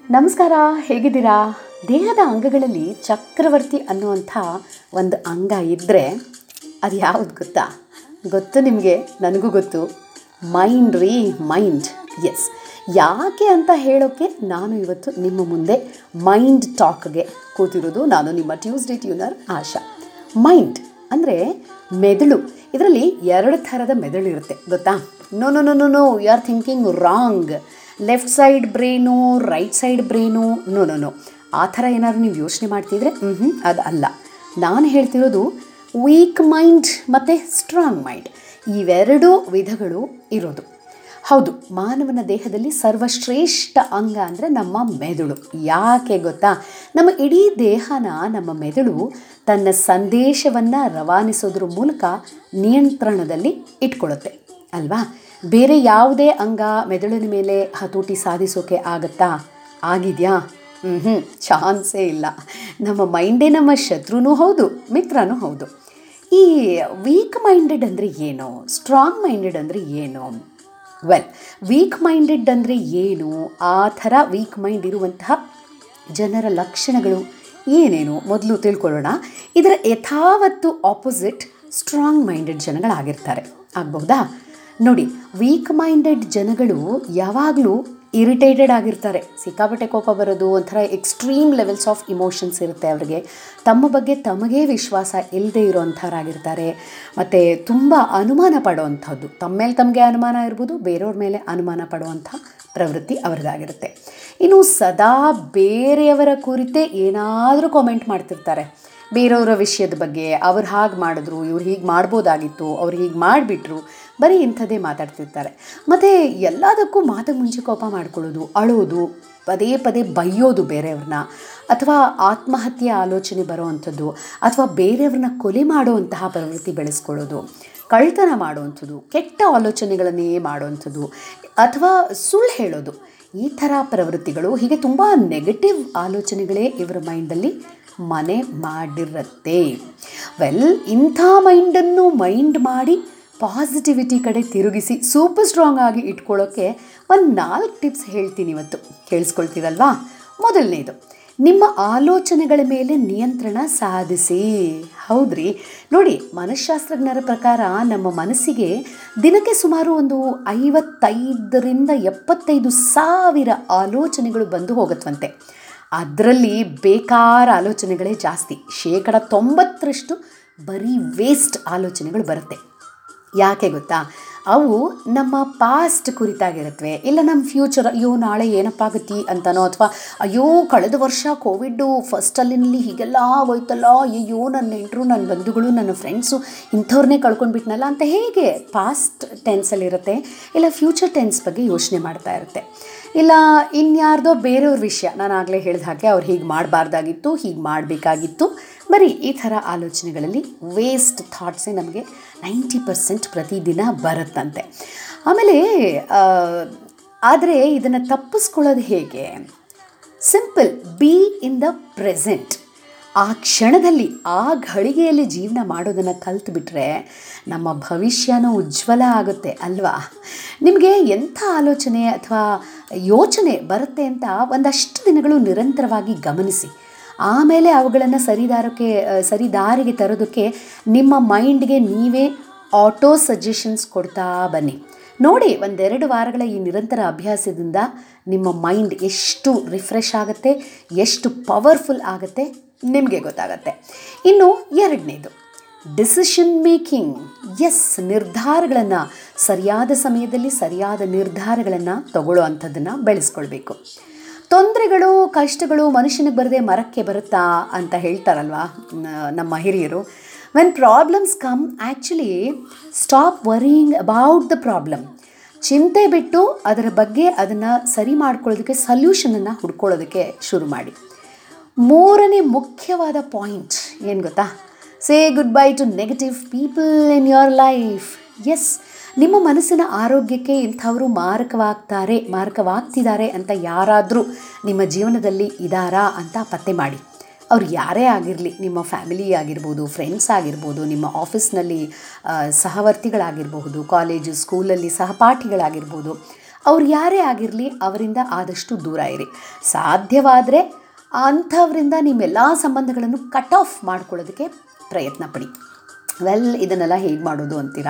ನಮಸ್ಕಾರ ಹೇಗಿದ್ದೀರಾ ದೇಹದ ಅಂಗಗಳಲ್ಲಿ ಚಕ್ರವರ್ತಿ ಅನ್ನುವಂಥ ಒಂದು ಅಂಗ ಇದ್ದರೆ ಅದು ಯಾವುದು ಗೊತ್ತಾ ಗೊತ್ತು ನಿಮಗೆ ನನಗೂ ಗೊತ್ತು ಮೈಂಡ್ ರೀ ಮೈಂಡ್ ಎಸ್ ಯಾಕೆ ಅಂತ ಹೇಳೋಕ್ಕೆ ನಾನು ಇವತ್ತು ನಿಮ್ಮ ಮುಂದೆ ಮೈಂಡ್ ಟಾಕ್ಗೆ ಕೂತಿರೋದು ನಾನು ನಿಮ್ಮ ಟ್ಯೂಸ್ಡೇ ಟ್ಯೂನರ್ ಆಶಾ ಮೈಂಡ್ ಅಂದರೆ ಮೆದುಳು ಇದರಲ್ಲಿ ಎರಡು ಥರದ ಮೆದುಳು ಇರುತ್ತೆ ಗೊತ್ತಾ no no no no no you are thinking wrong left side brain right side brain no no no ಆ ಥರ ಏನಾದ್ರು ನೀವು ಯೋಚನೆ ಮಾಡ್ತಿದ್ರೆ ಹ್ಞೂ ಅದು ಅಲ್ಲ ನಾನು ಹೇಳ್ತಿರೋದು ವೀಕ್ ಮೈಂಡ್ ಮತ್ತು ಸ್ಟ್ರಾಂಗ್ ಮೈಂಡ್ ಇವೆರಡೂ ವಿಧಗಳು ಇರೋದು ಹೌದು ಮಾನವನ ದೇಹದಲ್ಲಿ ಸರ್ವಶ್ರೇಷ್ಠ ಅಂಗ ಅಂದರೆ ನಮ್ಮ ಮೆದುಳು ಯಾಕೆ ಗೊತ್ತಾ ನಮ್ಮ ಇಡೀ ದೇಹನ ನಮ್ಮ ಮೆದುಳು ತನ್ನ ಸಂದೇಶವನ್ನು ರವಾನಿಸೋದ್ರ ಮೂಲಕ ನಿಯಂತ್ರಣದಲ್ಲಿ ಇಟ್ಕೊಳ್ಳುತ್ತೆ ಅಲ್ವಾ ಬೇರೆ ಯಾವುದೇ ಅಂಗ ಮೆದುಳಿನ ಮೇಲೆ ಹತೋಟಿ ಸಾಧಿಸೋಕೆ ಆಗತ್ತಾ ಆಗಿದೆಯಾ ಹ್ಞೂ ಚಾನ್ಸೇ ಇಲ್ಲ ನಮ್ಮ ಮೈಂಡೇ ನಮ್ಮ ಶತ್ರುನೂ ಹೌದು ಮಿತ್ರನೂ ಹೌದು ಈ ವೀಕ್ ಮೈಂಡೆಡ್ ಅಂದರೆ ಏನು ಸ್ಟ್ರಾಂಗ್ ಮೈಂಡೆಡ್ ಅಂದರೆ ಏನು ವೆಲ್ ವೀಕ್ ಮೈಂಡೆಡ್ ಅಂದರೆ ಏನು ಆ ಥರ ವೀಕ್ ಮೈಂಡ್ ಇರುವಂತಹ ಜನರ ಲಕ್ಷಣಗಳು ಏನೇನು ಮೊದಲು ತಿಳ್ಕೊಳ್ಳೋಣ ಇದರ ಯಥಾವತ್ತು ಆಪೋಸಿಟ್ ಸ್ಟ್ರಾಂಗ್ ಮೈಂಡೆಡ್ ಜನಗಳಾಗಿರ್ತಾರೆ ಆಗಬಹುದಾ ನೋಡಿ ವೀಕ್ ಮೈಂಡೆಡ್ ಜನಗಳು ಯಾವಾಗಲೂ ಇರಿಟೇಟೆಡ್ ಆಗಿರ್ತಾರೆ ಸಿಕ್ಕಾಪಟ್ಟೆ ಕೋಪ ಬರೋದು ಒಂಥರ ಎಕ್ಸ್ಟ್ರೀಮ್ ಲೆವೆಲ್ಸ್ ಆಫ್ ಇಮೋಷನ್ಸ್ ಇರುತ್ತೆ ಅವರಿಗೆ ತಮ್ಮ ಬಗ್ಗೆ ತಮಗೇ ವಿಶ್ವಾಸ ಇಲ್ಲದೆ ಇರೋವಂಥವ್ರಾಗಿರ್ತಾರೆ ಮತ್ತು ತುಂಬ ಅನುಮಾನ ಪಡೋವಂಥದ್ದು ತಮ್ಮ ಮೇಲೆ ತಮಗೆ ಅನುಮಾನ ಇರ್ಬೋದು ಬೇರೆಯವ್ರ ಮೇಲೆ ಅನುಮಾನ ಪಡುವಂಥ ಪ್ರವೃತ್ತಿ ಅವ್ರದ್ದಾಗಿರುತ್ತೆ ಇನ್ನು ಸದಾ ಬೇರೆಯವರ ಕುರಿತೇ ಏನಾದರೂ ಕಾಮೆಂಟ್ ಮಾಡ್ತಿರ್ತಾರೆ ಬೇರೆಯವರ ವಿಷಯದ ಬಗ್ಗೆ ಅವ್ರು ಹಾಗೆ ಮಾಡಿದ್ರು ಇವ್ರು ಹೀಗೆ ಮಾಡ್ಬೋದಾಗಿತ್ತು ಅವ್ರು ಹೀಗೆ ಮಾಡಿಬಿಟ್ರು ಬರೀ ಇಂಥದ್ದೇ ಮಾತಾಡ್ತಿರ್ತಾರೆ ಮತ್ತು ಎಲ್ಲದಕ್ಕೂ ಮಾತಿಗೆ ಮುಂಚೆ ಕೋಪ ಮಾಡ್ಕೊಳ್ಳೋದು ಅಳೋದು ಪದೇ ಪದೇ ಬೈಯೋದು ಬೇರೆಯವ್ರನ್ನ ಅಥವಾ ಆತ್ಮಹತ್ಯೆ ಆಲೋಚನೆ ಬರೋವಂಥದ್ದು ಅಥವಾ ಬೇರೆಯವ್ರನ್ನ ಕೊಲೆ ಮಾಡುವಂತಹ ಪ್ರವೃತ್ತಿ ಬೆಳೆಸ್ಕೊಳ್ಳೋದು ಕಳ್ತನ ಮಾಡುವಂಥದ್ದು ಕೆಟ್ಟ ಆಲೋಚನೆಗಳನ್ನೇ ಮಾಡುವಂಥದ್ದು ಅಥವಾ ಸುಳ್ಳು ಹೇಳೋದು ಈ ಥರ ಪ್ರವೃತ್ತಿಗಳು ಹೀಗೆ ತುಂಬ ನೆಗೆಟಿವ್ ಆಲೋಚನೆಗಳೇ ಇವರ ಮೈಂಡಲ್ಲಿ ಮನೆ ಮಾಡಿರುತ್ತೆ ವೆಲ್ ಇಂಥ ಮೈಂಡನ್ನು ಮೈಂಡ್ ಮಾಡಿ ಪಾಸಿಟಿವಿಟಿ ಕಡೆ ತಿರುಗಿಸಿ ಸೂಪರ್ ಸ್ಟ್ರಾಂಗ್ ಆಗಿ ಇಟ್ಕೊಳ್ಳೋಕ್ಕೆ ಒಂದು ನಾಲ್ಕು ಟಿಪ್ಸ್ ಹೇಳ್ತೀನಿ ಇವತ್ತು ಕೇಳಿಸ್ಕೊಳ್ತೀರಲ್ವಾ ಮೊದಲನೇದು ನಿಮ್ಮ ಆಲೋಚನೆಗಳ ಮೇಲೆ ನಿಯಂತ್ರಣ ಸಾಧಿಸಿ ಹೌದ್ರಿ ನೋಡಿ ಮನಃಶಾಸ್ತ್ರಜ್ಞರ ಪ್ರಕಾರ ನಮ್ಮ ಮನಸ್ಸಿಗೆ ದಿನಕ್ಕೆ ಸುಮಾರು ಒಂದು ಐವತ್ತೈದರಿಂದ ಎಪ್ಪತ್ತೈದು ಸಾವಿರ ಆಲೋಚನೆಗಳು ಬಂದು ಹೋಗುತ್ತವಂತೆ ಅದರಲ್ಲಿ ಬೇಕಾರ ಆಲೋಚನೆಗಳೇ ಜಾಸ್ತಿ ಶೇಕಡ ತೊಂಬತ್ತರಷ್ಟು ಬರೀ ವೇಸ್ಟ್ ಆಲೋಚನೆಗಳು ಬರುತ್ತೆ ಯಾಕೆ ಗೊತ್ತಾ ಅವು ನಮ್ಮ ಪಾಸ್ಟ್ ಕುರಿತಾಗಿರುತ್ತವೆ ಇಲ್ಲ ನಮ್ಮ ಫ್ಯೂಚರ್ ಅಯ್ಯೋ ನಾಳೆ ಏನಪ್ಪ ಆಗತ್ತಿ ಅಂತನೋ ಅಥವಾ ಅಯ್ಯೋ ಕಳೆದ ವರ್ಷ ಕೋವಿಡ್ಡು ಫಸ್ಟಲ್ಲಿನಲ್ಲಿ ಹೀಗೆಲ್ಲ ಆಗೋಯ್ತಲ್ಲ ಅಯ್ಯೋ ನನ್ನ ನೆಂಟರು ನನ್ನ ಬಂಧುಗಳು ನನ್ನ ಫ್ರೆಂಡ್ಸು ಇಂಥವ್ರನ್ನೇ ಕಳ್ಕೊಂಡ್ಬಿಟ್ನಲ್ಲ ಅಂತ ಹೇಗೆ ಪಾಸ್ಟ್ ಟೆನ್ಸಲ್ಲಿರುತ್ತೆ ಇಲ್ಲ ಫ್ಯೂಚರ್ ಟೆನ್ಸ್ ಬಗ್ಗೆ ಯೋಚನೆ ಮಾಡ್ತಾ ಇರುತ್ತೆ ಇಲ್ಲ ಇನ್ಯಾರ್ದೋ ಬೇರೆಯವ್ರ ವಿಷಯ ನಾನು ಆಗಲೇ ಹೇಳಿದ ಹಾಗೆ ಅವ್ರು ಹೀಗೆ ಮಾಡಬಾರ್ದಾಗಿತ್ತು ಹೀಗೆ ಮಾಡಬೇಕಾಗಿತ್ತು ಬರೀ ಈ ಥರ ಆಲೋಚನೆಗಳಲ್ಲಿ ವೇಸ್ಟ್ ಥಾಟ್ಸೇ ನಮಗೆ ನೈಂಟಿ ಪರ್ಸೆಂಟ್ ಪ್ರತಿದಿನ ಬರುತ್ತಂತೆ ಆಮೇಲೆ ಆದರೆ ಇದನ್ನು ತಪ್ಪಿಸ್ಕೊಳ್ಳೋದು ಹೇಗೆ simple be in the present ಆ ಕ್ಷಣದಲ್ಲಿ ಆ ಘಳಿಗೆಯಲ್ಲಿ ಜೀವನ ಮಾಡೋದನ್ನು ಕಲ್ತ್ಬಿಟ್ರೆ ನಮ್ಮ ಭವಿಷ್ಯನೂ ಉಜ್ವಲ ಆಗುತ್ತೆ ಅಲ್ವಾ ನಿಮಗೆ ಎಂಥ ಆಲೋಚನೆ ಅಥವಾ ಯೋಚನೆ ಬರುತ್ತೆ ಅಂತ ಒಂದಷ್ಟು ದಿನಗಳು ನಿರಂತರವಾಗಿ ಗಮನಿಸಿ ಆಮೇಲೆ ಅವುಗಳನ್ನು ಸರಿದಾರಕ್ಕೆ ಸರಿದಾರಿಗೆ ತರೋದಕ್ಕೆ ನಿಮ್ಮ ಮೈಂಡ್ಗೆ ನೀವೇ ಆಟೋ ಸಜೆಷನ್ಸ್ ಕೊಡ್ತಾ ಬನ್ನಿ ನೋಡಿ ಒಂದೆರಡು ವಾರಗಳ ಈ ನಿರಂತರ ಅಭ್ಯಾಸದಿಂದ ನಿಮ್ಮ ಮೈಂಡ್ ಎಷ್ಟು ರಿಫ್ರೆಶ್ ಆಗುತ್ತೆ ಎಷ್ಟು ಪವರ್ಫುಲ್ ಆಗುತ್ತೆ ನಿಮಗೆ ಗೊತ್ತಾಗತ್ತೆ ಇನ್ನು ಎರಡನೇದು ಡಿಸಿಷನ್ ಮೇಕಿಂಗ್ ಎಸ್ ನಿರ್ಧಾರಗಳನ್ನು ಸರಿಯಾದ ಸಮಯದಲ್ಲಿ ಸರಿಯಾದ ನಿರ್ಧಾರಗಳನ್ನು ತಗೊಳ್ಳೋ ಅಂಥದ್ದನ್ನು ಬೆಳೆಸ್ಕೊಳ್ಬೇಕು ತೊಂದರೆಗಳು ಕಷ್ಟಗಳು ಮನುಷ್ಯನಿಗೆ ಬರದೆ ಮರಕ್ಕೆ ಬರುತ್ತಾ ಅಂತ ಹೇಳ್ತಾರಲ್ವಾ ನಮ್ಮ ಹಿರಿಯರು when problems come actually stop worrying about the problem ಚಿಂತೆ ಬಿಟ್ಟು ಅದರ ಬಗ್ಗೆ ಅದನ್ನು ಸರಿ ಮಾಡ್ಕೊಳ್ಳೋದಕ್ಕೆ ಸಲ್ಯೂಷನನ್ನು ಹುಡ್ಕೊಳ್ಳೋದಕ್ಕೆ ಶುರು ಮಾಡಿ ಮೂರನೇ ಮುಖ್ಯವಾದ ಪಾಯಿಂಟ್ ಏನು ಗೊತ್ತಾ say good bye to negative people in your life is ನಿಮ್ಮ ಮನಸ್ಸಿನ ಆರೋಗ್ಯಕ್ಕೆ ಇಂಥವರು ಮಾರಕವಾಗ್ತಾರೆ ಮಾರಕವಾಗ್ತಿದ್ದಾರೆ ಅಂತ ಯಾರಾದರೂ ನಿಮ್ಮ ಜೀವನದಲ್ಲಿ ಇದ್ದಾರಾ ಅಂತ ಪತ್ತೆ ಮಾಡಿ ಅವ್ರು ಯಾರೇ ಆಗಿರಲಿ ನಿಮ್ಮ ಫ್ಯಾಮಿಲಿ ಆಗಿರ್ಬೋದು ಫ್ರೆಂಡ್ಸ್ ಆಗಿರ್ಬೋದು ನಿಮ್ಮ ಆಫೀಸ್ನಲ್ಲಿ ಸಹವರ್ತಿಗಳಾಗಿರಬಹುದು ಕಾಲೇಜು ಸ್ಕೂಲಲ್ಲಿ ಸಹಪಾಠಿಗಳಾಗಿರ್ಬೋದು ಅವ್ರು ಯಾರೇ ಆಗಿರಲಿ ಅವರಿಂದ ಆದಷ್ಟು ದೂರ ಇರಿ ಸಾಧ್ಯವಾದರೆ ಅಂಥವರಿಂದ ನಿಮ್ಮೆಲ್ಲ ಸಂಬಂಧಗಳನ್ನು ಕಟ್ ಆಫ್ ಮಾಡ್ಕೊಳ್ಳೋದಕ್ಕೆ ಪ್ರಯತ್ನ ಪಡಿ ವೆಲ್ ಇದನ್ನೆಲ್ಲ ಹೇಗೆ ಮಾಡೋದು ಅಂತೀರಾ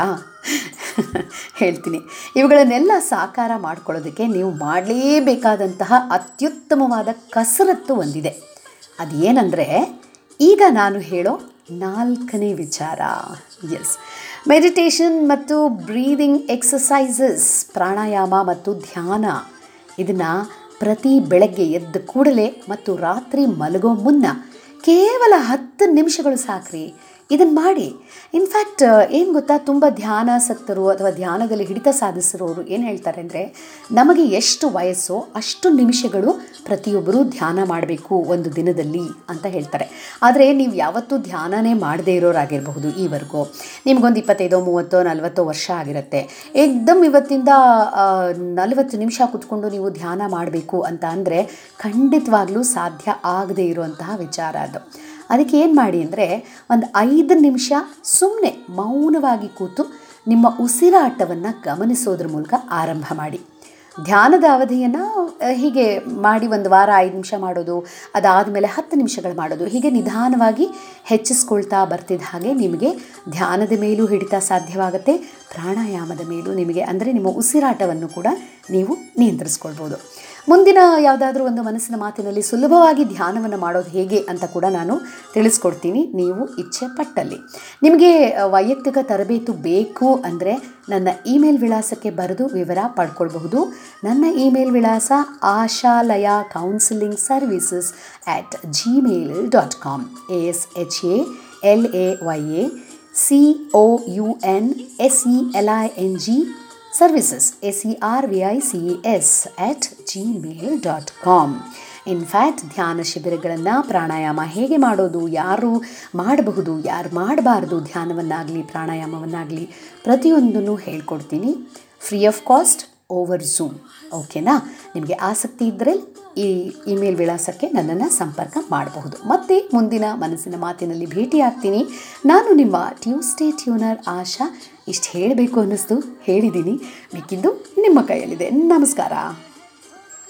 ಹೇಳ್ತೀನಿ ಇವುಗಳನ್ನೆಲ್ಲ ಸಾಕಾರ ಮಾಡ್ಕೊಳ್ಳೋದಕ್ಕೆ ನೀವು ಮಾಡಲೇಬೇಕಾದಂತಹ ಅತ್ಯುತ್ತಮವಾದ ಕಸರತ್ತು ಒಂದಿದೆ ಅದೇನೆಂದರೆ ಈಗ ನಾನು ಹೇಳೋ ನಾಲ್ಕನೇ ವಿಚಾರ ಎಸ್ ಮೆಡಿಟೇಷನ್ ಮತ್ತು ಬ್ರೀದಿಂಗ್ ಎಕ್ಸಸೈಸಸ್ ಪ್ರಾಣಾಯಾಮ ಮತ್ತು ಧ್ಯಾನ ಇದನ್ನು ಪ್ರತಿ ಬೆಳಗ್ಗೆ ಎದ್ದ ಕೂಡಲೇ ಮತ್ತು ರಾತ್ರಿ ಮಲಗೋ ಮುನ್ನ ಕೇವಲ ಹತ್ತು ನಿಮಿಷಗಳು ಸಾಕ್ರಿ ಇದನ್ನು ಮಾಡಿ ಇನ್ಫ್ಯಾಕ್ಟ್ ಏನು ಗೊತ್ತಾ ತುಂಬ ಧ್ಯಾನಾಸಕ್ತರು ಅಥವಾ ಧ್ಯಾನದಲ್ಲಿ ಹಿಡಿತ ಸಾಧಿಸಿರೋರು ಏನು ಹೇಳ್ತಾರೆ ಅಂದರೆ ನಮಗೆ ಎಷ್ಟು ವಯಸ್ಸೋ ಅಷ್ಟು ನಿಮಿಷಗಳು ಪ್ರತಿಯೊಬ್ಬರೂ ಧ್ಯಾನ ಮಾಡಬೇಕು ಒಂದು ದಿನದಲ್ಲಿ ಅಂತ ಹೇಳ್ತಾರೆ ಆದರೆ ನೀವು ಯಾವತ್ತೂ ಧ್ಯಾನನೇ ಮಾಡದೇ ಇರೋರಾಗಿರಬಹುದು ಈವರೆಗೂ ನಿಮಗೊಂದು ಇಪ್ಪತ್ತೈದೋ ಮೂವತ್ತೋ ನಲ್ವತ್ತೋ ವರ್ಷ ಆಗಿರುತ್ತೆ ಏಕ್ದಮ್ ಇವತ್ತಿಂದ ನಲವತ್ತು ನಿಮಿಷ ಕುತ್ಕೊಂಡು ನೀವು ಧ್ಯಾನ ಮಾಡಬೇಕು ಅಂತ ಅಂದರೆ ಖಂಡಿತವಾಗ್ಲೂ ಸಾಧ್ಯ ಆಗದೇ ಇರುವಂತಹ ವಿಚಾರ ಅದು ಅದಕ್ಕೆ ಏನು ಮಾಡಿ ಅಂದರೆ ಒಂದು ಐದು ನಿಮಿಷ ಸುಮ್ಮನೆ ಮೌನವಾಗಿ ಕೂತು ನಿಮ್ಮ ಉಸಿರಾಟವನ್ನು ಗಮನಿಸೋದ್ರ ಮೂಲಕ ಆರಂಭ ಮಾಡಿ ಧ್ಯಾನದ ಅವಧಿಯನ್ನು ಹೀಗೆ ಮಾಡಿ ಒಂದು ವಾರ ಐದು ನಿಮಿಷ ಮಾಡೋದು ಅದಾದಮೇಲೆ ಹತ್ತು ನಿಮಿಷಗಳು ಮಾಡೋದು ಹೀಗೆ ನಿಧಾನವಾಗಿ ಹೆಚ್ಚಿಸ್ಕೊಳ್ತಾ ಬರ್ತಿದ್ದ ಹಾಗೆ ನಿಮಗೆ ಧ್ಯಾನದ ಮೇಲೂ ಹಿಡಿತ ಸಾಧ್ಯವಾಗುತ್ತೆ ಪ್ರಾಣಾಯಾಮದ ಮೇಲೂ ನಿಮಗೆ ಅಂದರೆ ನಿಮ್ಮ ಉಸಿರಾಟವನ್ನು ಕೂಡ ನೀವು ನಿಯಂತ್ರಿಸ್ಕೊಳ್ಬೋದು ಮುಂದಿನ ಯಾವುದಾದ್ರೂ ಒಂದು ಮನಸ್ಸಿನ ಮಾತಿನಲ್ಲಿ ಸುಲಭವಾಗಿ ಧ್ಯಾನವನ್ನು ಮಾಡೋದು ಹೇಗೆ ಅಂತ ಕೂಡ ನಾನು ತಿಳಿಸ್ಕೊಡ್ತೀನಿ ನೀವು ಇಚ್ಛೆ ಪಟ್ಟಲ್ಲಿ ನಿಮಗೆ ವೈಯಕ್ತಿಕ ತರಬೇತು ಬೇಕು ಅಂದರೆ ನನ್ನ ಇಮೇಲ್ ವಿಳಾಸಕ್ಕೆ ಬರೆದು ವಿವರ ಪಡ್ಕೊಳ್ಬಹುದು ನನ್ನ ಇಮೇಲ್ ವಿಳಾಸ Ashalaya counselling services at Gmail dot com A S H A L A Y A C O U N S E L I N G services S E R V I C E S at Gmail dot com in fact ಧ್ಯಾನ ಶಿಬಿರಗಳನ್ನು ಪ್ರಾಣಾಯಾಮ ಹೇಗೆ ಮಾಡೋದು ಯಾರು ಮಾಡಬಹುದು ಯಾರು ಮಾಡಬಾರ್ದು ಧ್ಯಾನವನ್ನಾಗಲಿ ಪ್ರಾಣಾಯಾಮವನ್ನಾಗಲಿ ಪ್ರತಿಯೊಂದನ್ನು ಹೇಳ್ಕೊಡ್ತೀನಿ free of cost over Zoom ಓಕೆನಾ ನಿಮಗೆ ಆಸಕ್ತಿ ಇದ್ದರೆ ಈ ಇಮೇಲ್ ವಿಳಾಸಕ್ಕೆ ನನ್ನನ್ನು ಸಂಪರ್ಕ ಮಾಡಬಹುದು ಮತ್ತೆ ಮುಂದಿನ ಮನಸ್ಸಿನ ಮಾತಿನಲ್ಲಿ ಭೇಟಿ ಆಗ್ತೀನಿ ನಾನು ನಿಮ್ಮ ಟ್ಯೂಸ್ಡೇ ಟ್ಯೂನರ್ ಆಶಾ ಇಷ್ಟು ಹೇಳಬೇಕು ಅನ್ನಿಸ್ತು ಹೇಳಿದ್ದೀನಿ ಮಿಕ್ಕಿದ್ದು ನಿಮ್ಮ ಕೈಯಲ್ಲಿದೆ ನಮಸ್ಕಾರ